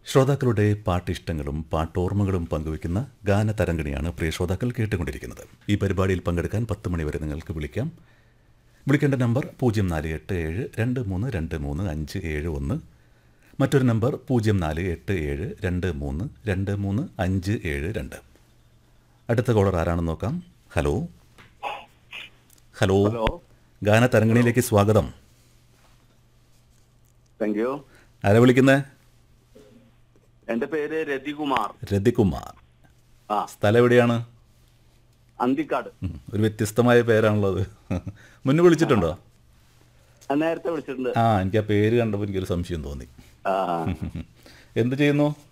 ശ്രോതാക്കളുടെ പാട്ടിഷ്ടങ്ങളും പാട്ടോർമ്മകളും പങ്കുവയ്ക്കുന്ന ഗാനതരംഗിണിയാണ് പ്രിയ ശ്രോതാക്കൾ കേട്ടുകൊണ്ടിരിക്കുന്നത് ഈ പരിപാടിയിൽ പങ്കെടുക്കാൻ പത്ത് മണിവരെ നിങ്ങൾക്ക് വിളിക്കാം വിളിക്കേണ്ട നമ്പർ പൂജ്യം നാല് എട്ട് ഏഴ് രണ്ട് മൂന്ന് രണ്ട് മൂന്ന് അഞ്ച് ഏഴ് ഒന്ന് മറ്റൊരു നമ്പർ പൂജ്യം നാല് എട്ട് ഏഴ് രണ്ട് മൂന്ന് രണ്ട് മൂന്ന് അഞ്ച് ഏഴ് രണ്ട് അടുത്ത കോളർ ആരാണെന്ന് നോക്കാം ഹലോ ഹലോ ഹലോ ഗാനതരംഗിണിയിലേക്ക് സ്വാഗതം താങ്ക് യു ആരാ വിളിക്കുന്നത് എന്റെ പേര് രതികുമാർ രതികുമാർ ആ സ്ഥലം എവിടെയാണ് അന്തിക്കാട് ഉം, ഒരു വ്യത്യസ്തമായ പേരാണുള്ളത് മുന്നേ വിളിച്ചിട്ടുണ്ടോ ഞാൻ നേരത്തെ വിളിച്ചിട്ടുണ്ട് ആ എനിക്ക് ആ പേര് കണ്ടപ്പോൾ എനിക്കൊരു സംശയം തോന്നി ആ എന്ത് ചെയ്യുന്നു